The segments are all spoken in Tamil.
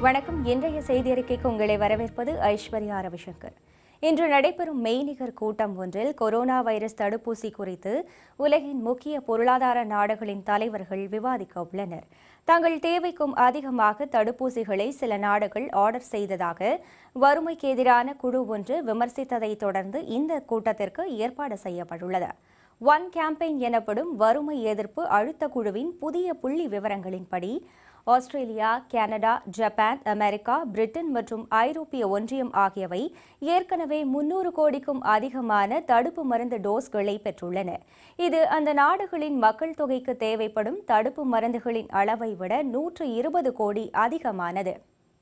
வணக்கம் இன்றைய செய்தி அறிக்கைக்கு உங்களை வரவேற்பது ஐஸ்வர்யா ரவிசங்கர் இன்று நடைபெறும் மெய்நிகர் கூட்டம் ஒன்றில் கொரோனா வைரஸ் தடுப்பூசி குறித்து உலகின் முக்கிய பொருளாதார நாடுகளின் தலைவர்கள் விவாதிக்க உள்ளனர் தங்கள் தேவைக்கும் அதிகமாக தடுப்பூசிகளை சில நாடுகள் ஆர்டர் செய்ததாக வறுமைக்கு எதிரான குழு ஒன்று விமர்சித்ததைத் தொடர்ந்து இந்த கூட்டத்திற்கு ஏற்பாடு செய்யப்பட்டுள்ளது ஒன் கேம்பெயின் எனப்படும் வறுமை எதிர்ப்பு அழுத்த குழுவின் புதிய புள்ளி விவரங்களின்படி Australia Canada Japan America Britain மற்றும் ஐரோப்பிய ஒன்றியம் ஆகியவை ஏற்கனவே முன்னூறு கோடிக்கும் அதிகமான தடுப்பு மருந்து டோஸ்களை பெற்றுள்ளன இது அந்த நாடுகளின் மக்கள் தொகைக்கு தேவைப்படும் தடுப்பு மருந்துகளின் அளவை விட நூற்று இருபது கோடி அதிகமானது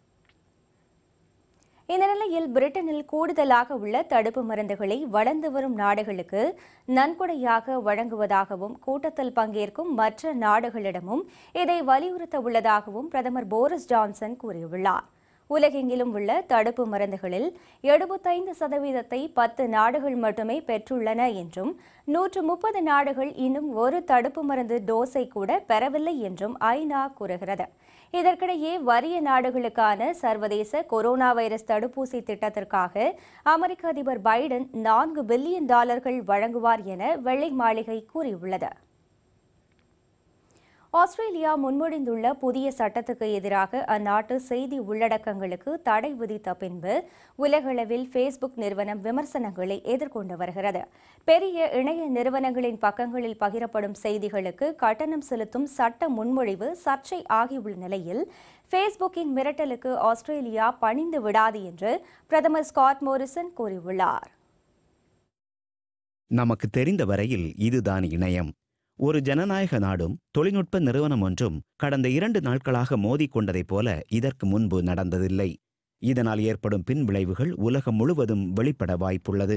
இந்த நிலையில் பிரிட்டனில் கூடுதலாக உள்ள தடுப்பு மருந்துகளை வளர்ந்து வரும் நாடுகளுக்கு நன்கொடையாக வழங்குவதாகவும் கூட்டத்தில் பங்கேற்கும் மற்ற நாடுகளிடமும் இதை வலியுறுத்த உள்ளதாகவும் பிரதமர் போரிஸ் ஜான்சன் கூறியுள்ளார் உலகெங்கிலும் உள்ள தடுப்பு மருந்துகளில் எழுபத்தைந்து சதவீதத்தை பத்து நாடுகள் மட்டுமே பெற்றுள்ளன என்றும் நூற்று முப்பது நாடுகள் இன்னும் ஒரு தடுப்பு மருந்து டோஸை கூட பெறவில்லை என்றும் ஐநா கூறுகிறது இதற்கிடையே வறிய நாடுகளுக்கான சர்வதேச கொரோனா வைரஸ் தடுப்பூசி திட்டத்திற்காக அமெரிக்க அதிபர் பைடன் நான்கு பில்லியன் டாலர்கள் வழங்குவார் என வெள்ளை மாளிகை கூறியுள்ளது ஆஸ்திரேலியா முன்மொழிந்துள்ள புதிய சட்டத்துக்கு எதிராக அந்நாட்டு செய்தி உள்ளடக்கங்களுக்கு தடை விதித்த பின்பு உலகளவில் ஃபேஸ்புக் நிறுவனம் விமர்சனங்களை எதிர்கொண்டு வருகிறது பெரிய இணைய நிறுவனங்களின் பக்கங்களில் பகிரப்படும் செய்திகளுக்கு கட்டணம் செலுத்தும் சட்ட முன்மொழிவு சர்ச்சை ஆகியுள்ள நிலையில் ஃபேஸ்புக்கின் மிரட்டலுக்கு ஆஸ்திரேலியா பணிந்து விடாது என்று பிரதமர் ஸ்காட் மோரிசன் கூறியுள்ளார் நமக்கு தெரிந்த வரையில் இதுதான் இணையம் ஒரு ஜனநாயக நாடும் தொழில்நுட்ப நிறுவனம் ஒன்றும் கடந்த இரண்டு நாட்களாக மோதிக்கொண்டதைப் போல இதற்கு முன்பு நடந்ததில்லை இதனால் ஏற்படும் பின்விளைவுகள் உலகம் முழுவதும் வெளிப்பட வாய்ப்புள்ளது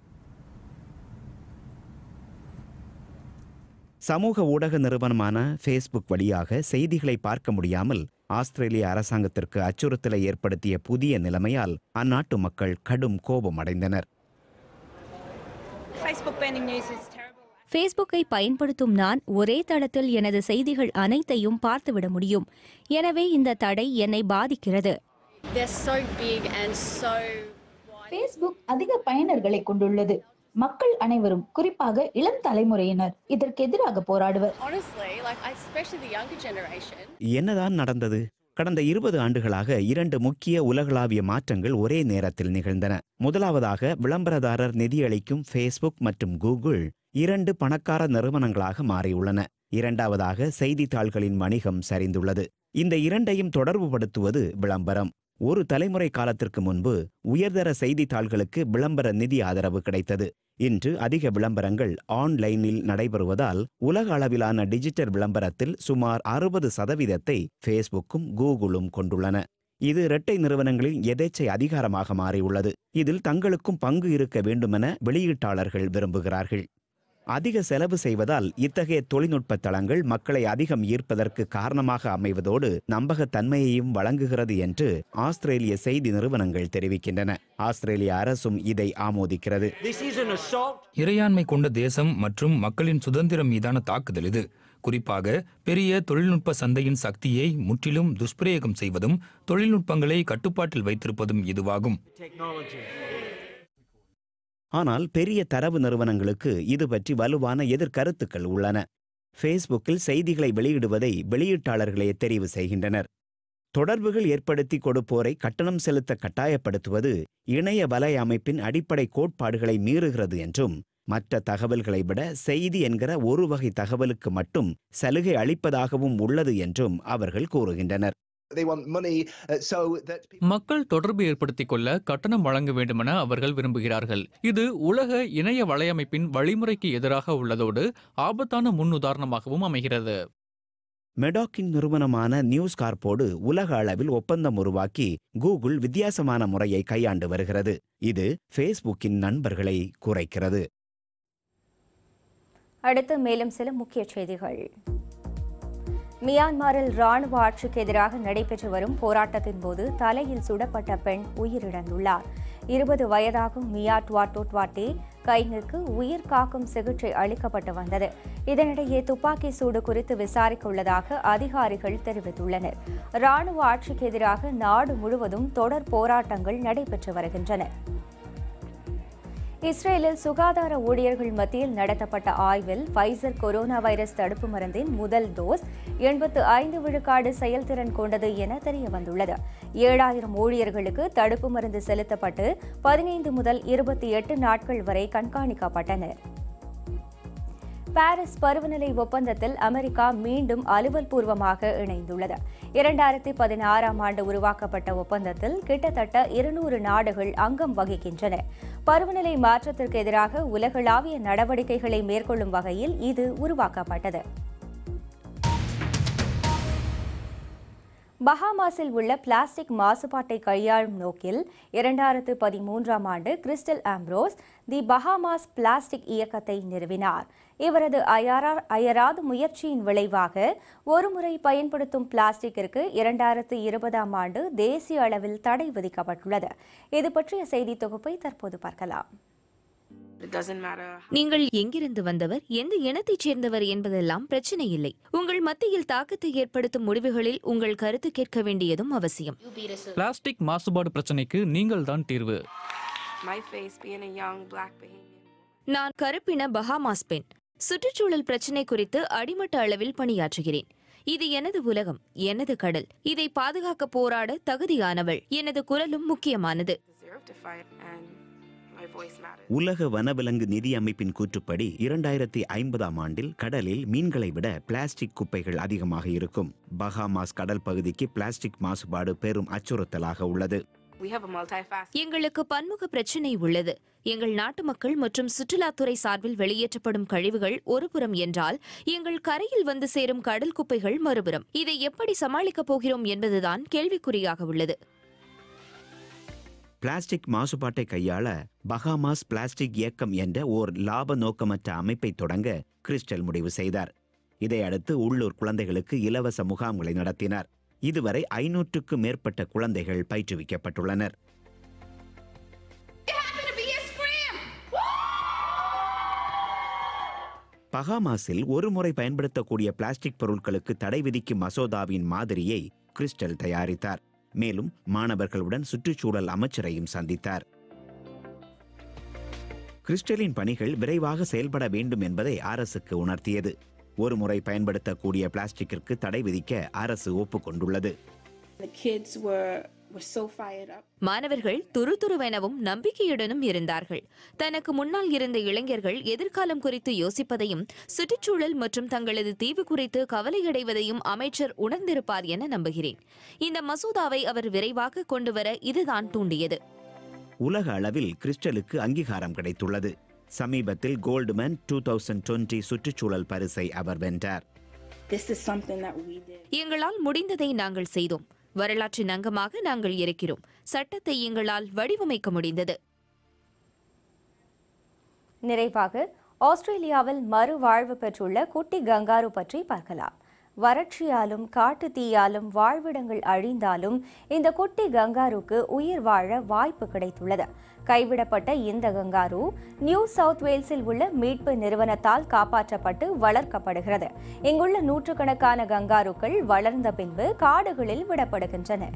சமூக ஊடக நிறுவனமான ஃபேஸ்புக் வழியாக செய்திகளை பார்க்க முடியாமல் ஆஸ்திரேலிய அரசாங்கத்திற்கு அச்சுறுத்தலை ஏற்படுத்திய புதிய நிலைமையால் அந்நாட்டு மக்கள் கடும் கோபம் அடைந்தனர் Facebook banning news is terrible. ஃபேஸ்புக்கை பயன்படுத்தும் நான் ஒரே தளத்தில் எனது செய்திகள் அனைத்தையும் பார்த்துவிட முடியும் எனவே இந்த தடை என்னை பாதிக்கிறது They're so big and so wide. Facebook அதிக பயனர்களை கொண்டுள்ளது மக்கள் அனைவரும் குறிப்பாக இளம் தலைமுறையினர் இதற்கு எதிராக போராடுவர் Honestly, like I- especially the younger generation, என்னதான் நடந்தது கடந்த இருபது ஆண்டுகளாக இரண்டு முக்கிய உலகளாவிய மாற்றங்கள் ஒரே நேரத்தில் நிகழ்ந்தன முதலாவதாக விளம்பரதாரர் நிதியளிக்கும் ஃபேஸ்புக் மற்றும் கூகுள் இரண்டு பணக்கார நிறுவனங்களாக மாறியுள்ளன இரண்டாவதாக செய்தித்தாள்களின் வணிகம் சரிந்துள்ளது இந்த இரண்டையும் தொடர்புபடுத்துவது விளம்பரம் ஒரு தலைமுறை காலத்திற்கு முன்பு உயர்தர செய்தித்தாள்களுக்கு விளம்பர நிதி ஆதரவு கிடைத்தது இன்று அதிக விளம்பரங்கள் ஆன்லைனில் நடைபெறுவதால் உலக அளவிலான டிஜிட்டல் விளம்பரத்தில் சுமார் அறுபது சதவீதத்தை ஃபேஸ்புக்கும் கூகுளும் கொண்டுள்ளன இது இரட்டை நிறுவனங்களின் எதேச்சை அதிகாரமாக மாறியுள்ளது இதில் தங்களுக்கும் பங்கு இருக்க வேண்டுமென வெளியீட்டாளர்கள் விரும்புகிறார்கள் அதிக செலவு செய்வதால் இத்தகைய தொழில்நுட்ப தளங்கள் மக்களை அதிகம் ஈர்ப்பதற்கு காரணமாக அமைவதோடு நம்பகத்தன்மையையும் வழங்குகிறது என்று ஆஸ்திரேலிய செய்தி நிறுவனங்கள் தெரிவிக்கின்றன ஆஸ்திரேலிய அரசும் இதை ஆமோதிக்கிறது This is an assault. இறையாண்மை கொண்ட தேசம் மற்றும் மக்களின் சுதந்திரம் மீதான தாக்குதல் இது குறிப்பாக பெரிய தொழில்நுட்ப சந்தையின் சக்தியை முற்றிலும் துஷ்பிரயோகம் செய்வதும் தொழில்நுட்பங்களை கட்டுப்பாட்டில் வைத்திருப்பதும் இதுவாகும் Technology. ஆனால் பெரிய தரவு நிறுவனங்களுக்கு இது பற்றி வலுவான எதிர்கருத்துக்கள் உள்ளன ஃபேஸ்புக்கில் செய்திகளை வெளியிடுவதை வெளியீட்டாளர்களே தெரிவு செய்கின்றனர் தொடர்புகள் ஏற்படுத்தி கொடுப்போரை கட்டணம் செலுத்த கட்டாயப்படுத்துவது இணைய வலை அமைப்பின் அடிப்படை கோட்பாடுகளை மீறுகிறது என்றும் மற்ற தகவல்களை விட செய்தி என்கிற ஒரு வகை தகவலுக்கு மட்டும் சலுகை அளிப்பதாகவும் உள்ளது என்றும் அவர்கள் கூறுகின்றனர் They want money uh, so that people மக்கள் தொடர்பு ஏற்படுத்திக் கொள்ள கட்டணம் வழங்க வேண்டுமென அவர்கள் விரும்புகிறார்கள் இது உலக இணைய வலையமைப்பின் வழிமுறைக்கு எதிராக உள்ளதோடு ஆபத்தான முன்னுதாரணமாகவும் அமைகிறது மெடாக்கின் நிறுவனமான நியூஸ் கார்ப்போடு உலக அளவில் ஒப்பந்தம் உருவாக்கி கூகுள் வித்தியாசமான முறையை கையாண்டு வருகிறது இது ஃபேஸ்புக்கின் நண்பர்களை குறைக்கிறது அடுத்து மேலும் சில முக்கிய செய்திகள் மியான்மரில் ராணுவ ஆட்சிக்கு எதிராக நடைபெற்று வரும் போராட்டத்தின் போது தலையில் சுடப்பட்ட பெண் உயிரிழந்துள்ளார் இருபது வயதாகும் மியா டுவாட்டோ டுவாட்டே கைங்குக்கு உயிர் காக்கும் சிகிச்சை அளிக்கப்பட்டு வந்தது இதனிடையே துப்பாக்கி சூடு குறித்து விசாரிக்க உள்ளதாக அதிகாரிகள் தெரிவித்துள்ளனர் ராணுவ ஆட்சிக்கு எதிராக நாடு முழுவதும் தொடர் போராட்டங்கள் நடைபெற்று வருகின்றன இஸ்ரேலில் சுகாதார ஊழியர்கள் மத்தியில் நடத்தப்பட்ட ஆய்வில் ஃபைசர் கொரோனா வைரஸ் தடுப்பு மருந்தின் முதல் டோஸ் எண்பத்து ஐந்து விழுக்காடு செயல்திறன் கொண்டது என தெரியவந்துள்ளது ஏழாயிரம் ஊழியர்களுக்கு தடுப்பு மருந்து செலுத்தப்பட்டு பதினைந்து முதல் இருபத்தி எட்டு நாட்கள் வரை கண்காணிக்கப்பட்டனர் பாரிஸ் பருவநிலை ஒப்பந்தத்தில் அமெரிக்கா மீண்டும் அலுவல் பூர்வமாக இணைந்துள்ளது இரண்டாயிரத்தி பதினாறாம் ஆண்டு உருவாக்கப்பட்ட ஒப்பந்தத்தில் கிட்டத்தட்ட இருநூறு நாடுகள் அங்கம் வகிக்கின்றன பருவநிலை மாற்றத்திற்கு எதிராக உலகளாவிய நடவடிக்கைகளை மேற்கொள்ளும் வகையில் இது உருவாக்கப்பட்டது பஹாமாஸில் உள்ள பிளாஸ்டிக் மாசுபாட்டை கையாளும் நோக்கில் இரண்டாயிரத்து பதிமூன்றாம் ஆண்டு Crystal Ambrose the Bahamas plastic இயக்கத்தை நிறுவினார் இவரது அயரா அயராத முயற்சியின் விளைவாக ஒருமுறை பயன்படுத்தும் பிளாஸ்டிக்கிற்கு இரண்டாயிரத்து இருபதாம் ஆண்டு தேசிய அளவில் தடை விதிக்கப்பட்டுள்ளது இது பற்றிய செய்தி தொகுப்பை தற்போது பார்க்கலாம் நீங்கள் எங்கிருந்து வந்தவர் எந்த இனத்தைச் சேர்ந்தவர் என்பதெல்லாம் பிரச்சனை இல்லை உங்கள் மத்தியில் தாக்கத்தை ஏற்படுத்தும் முடிவுகளில் உங்கள் கருத்து கேட்க வேண்டியதும் அவசியம் பிளாஸ்டிக் மாசுபாடு பிரச்சனைக்கு நீங்கள் தான் தீர்வு நான் கருப்பின பஹாமாஸ் பெண் சுற்றுச்சூழல் பிரச்சினை குறித்து அடிமட்ட அளவில் பணியாற்றுகிறேன் இது எனது உலகம் எனது கடல் இதை பாதுகாக்க போராட தகுதியானவள் எனது குரலும் முக்கியமானது உலக வனவிலங்கு நிதி அமைப்பின் கூற்றுப்படி இரண்டாயிரத்தி ஐம்பதாம் ஆண்டில் கடலில் மீன்களை விட பிளாஸ்டிக் குப்பைகள் அதிகமாக இருக்கும் பஹாமாஸ் கடல் பகுதிக்கு பிளாஸ்டிக் மாசுபாடு பெரும் அச்சுறுத்தலாக உள்ளது எங்களுக்கு பன்முக பிரச்சினை உள்ளது எங்கள் நாட்டு மக்கள் மற்றும் சுற்றுலாத்துறை சார்பில் வெளியேற்றப்படும் கழிவுகள் ஒருபுறம் என்றால் எங்கள் கரையில் வந்து சேரும் கடல் குப்பைகள் மறுபுறம் இதை எப்படி சமாளிக்கப் போகிறோம் என்பதுதான் கேள்விக்குறியாக உள்ளது பிளாஸ்டிக் மாசுபாட்டை கையாள பஹாமாஸ் பிளாஸ்டிக் இயக்கம் என்ற ஓர் லாப நோக்கமற்ற அமைப்பை தொடங்க கிறிஸ்டல் முடிவு செய்தார் இதையடுத்து உள்ளூர் குழந்தைகளுக்கு இலவச முகாம்களை நடத்தினார் இதுவரை ஐநூற்றுக்கும் மேற்பட்ட குழந்தைகள் பயிற்றுவிக்கப்பட்டுள்ளனர் பகாமாஸில் ஒருமுறை பயன்படுத்தக்கூடிய பிளாஸ்டிக் பொருட்களுக்கு தடை விதிக்கும் மசோதாவின் மாதிரியை கிறிஸ்டல் தயாரித்தார் மேலும் மாணவர்களுடன் சுற்றுச்சூழல் அமைச்சரையும் சந்தித்தார் கிறிஸ்டலின் பணிகள் விரைவாக செயல்பட வேண்டும் என்பதை அரசுக்கு உணர்த்தியது ஒருமுறை பயன்படுத்தக்கூடிய பிளாஸ்டிக்கிற்கு தடை விதிக்க அரசு ஒப்புக்கொண்டுள்ளது மாணவர்கள் துருதுருவெனவும் நம்பிக்கையுடனும் இருந்தார்கள் தனக்கு முன்னால் இருந்த இளைஞர்கள் எதிர்காலம் குறித்து யோசிப்பதையும் சுற்றுச்சூழல் மற்றும் தங்களது தீவு குறித்து கவலையடைவதையும் அமைச்சர் உணர்ந்திருப்பார் என நம்புகிறேன் இந்த மசோதாவை அவர் விரைவாக கொண்டுவர இதுதான் தூண்டியது உலக அளவில் கிறிஸ்டலுக்கு அங்கீகாரம் கிடைத்துள்ளது சமீபத்தில் கோல்டுமேன் டூ தௌசண்ட் டுவெண்ட்டி சுற்றுச்சூழல் பரிசை அவர் வென்றார் எங்களால் முடிந்ததை நாங்கள் செய்தோம் வரலாற்றின் அங்கமாக நாங்கள் இருக்கிறோம் சட்டத்தை எங்களால் வடிவமைக்க முடிந்தது நிறைவாக ஆஸ்திரேலியாவில் மறுவாழ்வு பெற்றுள்ள குட்டி கங்காரு பற்றி பார்க்கலாம் வறட்சியாலும் காட்டு தீயாலும் வாழ்விடங்கள் அழிந்தாலும் இந்த குட்டி கங்காருக்கு உயிர் வாழ வாய்ப்பு கிடைத்துள்ளது கைவிடப்பட்ட இந்த கங்காரு நியூ சவுத் வேல்ஸில் உள்ள மீட்பு நிறுவனத்தால் காப்பாற்றப்பட்டு வளர்க்கப்படுகிறது இங்குள்ள நூற்றுக்கணக்கான கங்காருக்கள் வளர்ந்த பின்பு காடுகளில் விடப்படுகின்றன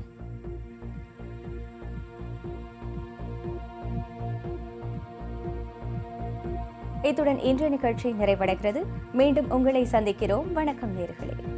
இத்துடன் இன்றைய நிகழ்ச்சி நிறைவடைகிறது மீண்டும் உங்களை சந்திக்கிறோம் வணக்கம் நேர்களே